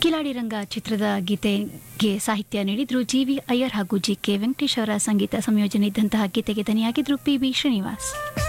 ಕಿಲಾಡಿ ರಂಗ ಚಿತ್ರದ ಗೀತೆಗೆ ಸಾಹಿತ್ಯ ನೀಡಿದ್ರು ಜಿ ವಿ ಅಯ್ಯರ್ ಹಾಗೂ ಜಿ ಕೆ ವೆಂಕಟೇಶ್ ಅವರ ಸಂಗೀತ ಸಂಯೋಜನೆ ಇದ್ದಂತಹ ಗೀತೆಗೆ ದನಿಯಾಗಿದ್ರು ಪಿ ಬಿ ಶ್ರೀನಿವಾಸ್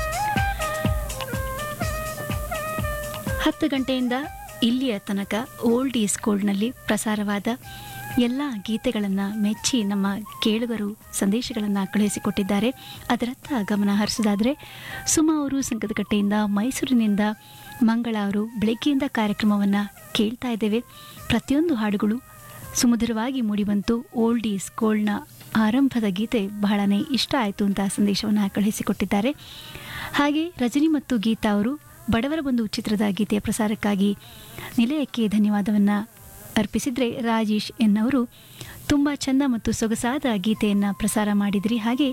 ಹತ್ತು ಗಂಟೆಯಿಂದ ಇಲ್ಲಿಯ ತನಕ ಓಲ್ಡ್ ಈಸ್ ಗೋಲ್ಡ್ನಲ್ಲಿ ಪ್ರಸಾರವಾದ ಎಲ್ಲ ಗೀತೆಗಳನ್ನು ಮೆಚ್ಚಿ ನಮ್ಮ ಕೇಳುಗರು ಸಂದೇಶಗಳನ್ನು ಕಳುಹಿಸಿಕೊಟ್ಟಿದ್ದಾರೆ ಅದರತ್ತ ಗಮನ ಹರಿಸೋದಾದರೆ ಸುಮಾ ಅವರು ಸಂಕದಕಟ್ಟೆಯಿಂದ ಮೈಸೂರಿನಿಂದ ಮಂಗಳ ಅವರು ಬೆಳಗ್ಗೆಯಿಂದ ಕಾರ್ಯಕ್ರಮವನ್ನು ಕೇಳ್ತಾ ಇದ್ದೇವೆ ಪ್ರತಿಯೊಂದು ಹಾಡುಗಳು ಸುಮಧುರವಾಗಿ ಮೂಡಿಬಂತು ಓಲ್ಡ್ ಈಸ್ ಗೋಲ್ಡ್ನ ಆರಂಭದ ಗೀತೆ ಬಹಳನೇ ಇಷ್ಟ ಆಯಿತು ಅಂತ ಸಂದೇಶವನ್ನು ಕಳುಹಿಸಿಕೊಟ್ಟಿದ್ದಾರೆ ಹಾಗೆ ರಜನಿ ಮತ್ತು ಗೀತಾ ಅವರು ಬಡವರ ಬಂಧು ಚಿತ್ರದ ಗೀತೆಯ ಪ್ರಸಾರಕ್ಕಾಗಿ ನಿಲಯಕ್ಕೆ ಧನ್ಯವಾದವನ್ನು ಅರ್ಪಿಸಿದರೆ ರಾಜೇಶ್ ಎನ್ನವರು ತುಂಬ ಚೆಂದ ಮತ್ತು ಸೊಗಸಾದ ಗೀತೆಯನ್ನು ಪ್ರಸಾರ ಮಾಡಿದ್ರಿ ಹಾಗೆ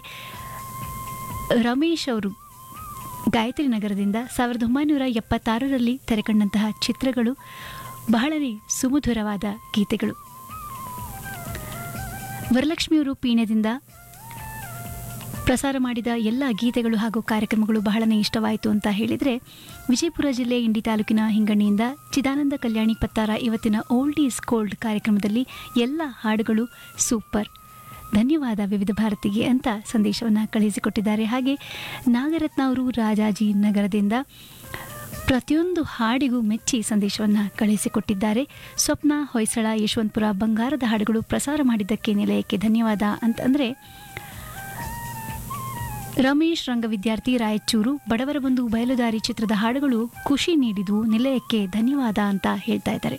ರಮೇಶ್ ಅವರು ಗಾಯತ್ರಿ ನಗರದಿಂದ ಸಾವಿರದ ಒಂಬೈನೂರ ಎಪ್ಪತ್ತಾರರಲ್ಲಿ ತೆರೆಕಂಡಂತಹ ಚಿತ್ರಗಳು ಬಹಳನೇ ಸುಮಧುರವಾದ ಗೀತೆಗಳು ವರಲಕ್ಷ್ಮಿಯವರು ಪೀಣ್ಯದಿಂದ ಪ್ರಸಾರ ಮಾಡಿದ ಎಲ್ಲ ಗೀತೆಗಳು ಹಾಗೂ ಕಾರ್ಯಕ್ರಮಗಳು ಬಹಳನೇ ಇಷ್ಟವಾಯಿತು ಅಂತ ಹೇಳಿದರೆ ವಿಜಯಪುರ ಜಿಲ್ಲೆ ಇಂಡಿ ತಾಲೂಕಿನ ಹಿಂಗಣ್ಣಿಯಿಂದ ಚಿದಾನಂದ ಕಲ್ಯಾಣಿ ಪತ್ತಾರ ಇವತ್ತಿನ ಓಲ್ಡ್ ಈಸ್ ಗೋಲ್ಡ್ ಕಾರ್ಯಕ್ರಮದಲ್ಲಿ ಎಲ್ಲ ಹಾಡುಗಳು ಸೂಪರ್ ಧನ್ಯವಾದ ವಿವಿಧ ಭಾರತಿಗೆ ಅಂತ ಸಂದೇಶವನ್ನು ಕಳುಹಿಸಿಕೊಟ್ಟಿದ್ದಾರೆ ಹಾಗೆ ನಾಗರತ್ನ ಅವರು ರಾಜಾಜಿ ನಗರದಿಂದ ಪ್ರತಿಯೊಂದು ಹಾಡಿಗೂ ಮೆಚ್ಚಿ ಸಂದೇಶವನ್ನು ಕಳುಹಿಸಿಕೊಟ್ಟಿದ್ದಾರೆ ಸ್ವಪ್ನ ಹೊಯ್ಸಳ ಯಶವಂತಪುರ ಬಂಗಾರದ ಹಾಡುಗಳು ಪ್ರಸಾರ ಮಾಡಿದ್ದಕ್ಕೆ ನಿಲಯಕ್ಕೆ ಧನ್ಯವಾದ ಅಂತಂದರೆ ರಮೇಶ್ ರಂಗ ವಿದ್ಯಾರ್ಥಿ ರಾಯಚೂರು ಬಡವರ ಬಂಧು ಬಯಲುದಾರಿ ಚಿತ್ರದ ಹಾಡುಗಳು ಖುಷಿ ನೀಡಿದ್ವು ನಿಲಯಕ್ಕೆ ಧನ್ಯವಾದ ಅಂತ ಹೇಳ್ತಾ ಇದ್ದಾರೆ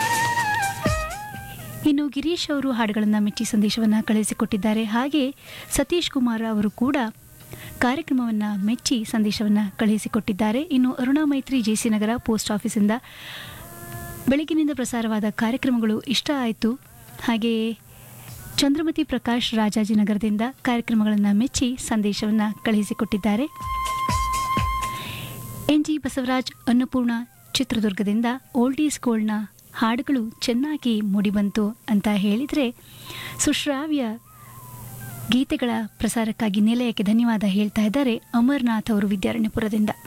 ಇನ್ನು ಗಿರೀಶ್ ಅವರು ಹಾಡುಗಳನ್ನು ಮೆಚ್ಚಿ ಸಂದೇಶವನ್ನು ಕಳುಹಿಸಿಕೊಟ್ಟಿದ್ದಾರೆ ಹಾಗೆ ಸತೀಶ್ ಕುಮಾರ್ ಅವರು ಕೂಡ ಕಾರ್ಯಕ್ರಮವನ್ನು ಮೆಚ್ಚಿ ಸಂದೇಶವನ್ನು ಕಳುಹಿಸಿಕೊಟ್ಟಿದ್ದಾರೆ ಇನ್ನು ಅರುಣಾ ಮೈತ್ರಿ ಜೆಸಿ ನಗರ ಪೋಸ್ಟ್ ಆಫೀಸಿಂದ ಬೆಳಗಿನಿಂದ ಪ್ರಸಾರವಾದ ಕಾರ್ಯಕ್ರಮಗಳು ಇಷ್ಟ ಆಯಿತು ಹಾಗೆಯೇ ಚಂದ್ರಮತಿ ಪ್ರಕಾಶ್ ರಾಜಾಜಿನಗರದಿಂದ ಕಾರ್ಯಕ್ರಮಗಳನ್ನು ಮೆಚ್ಚಿ ಸಂದೇಶವನ್ನು ಕಳುಹಿಸಿಕೊಟ್ಟಿದ್ದಾರೆ ಎನ್ ಜಿ ಬಸವರಾಜ್ ಅನ್ನಪೂರ್ಣ ಚಿತ್ರದುರ್ಗದಿಂದ ಓಲ್ಡ್ ಈಸ್ ಗೋಲ್ಡ್ನ ಹಾಡುಗಳು ಚೆನ್ನಾಗಿ ಮೂಡಿಬಂತು ಅಂತ ಹೇಳಿದರೆ ಸುಶ್ರಾವ್ಯ ಗೀತೆಗಳ ಪ್ರಸಾರಕ್ಕಾಗಿ ನಿಲಯಕ್ಕೆ ಧನ್ಯವಾದ ಹೇಳ್ತಾ ಇದ್ದಾರೆ ಅಮರ್ನಾಥ್ ಅವರು ವಿದ್ಯಾರಣ್ಯಪುರದಿಂದ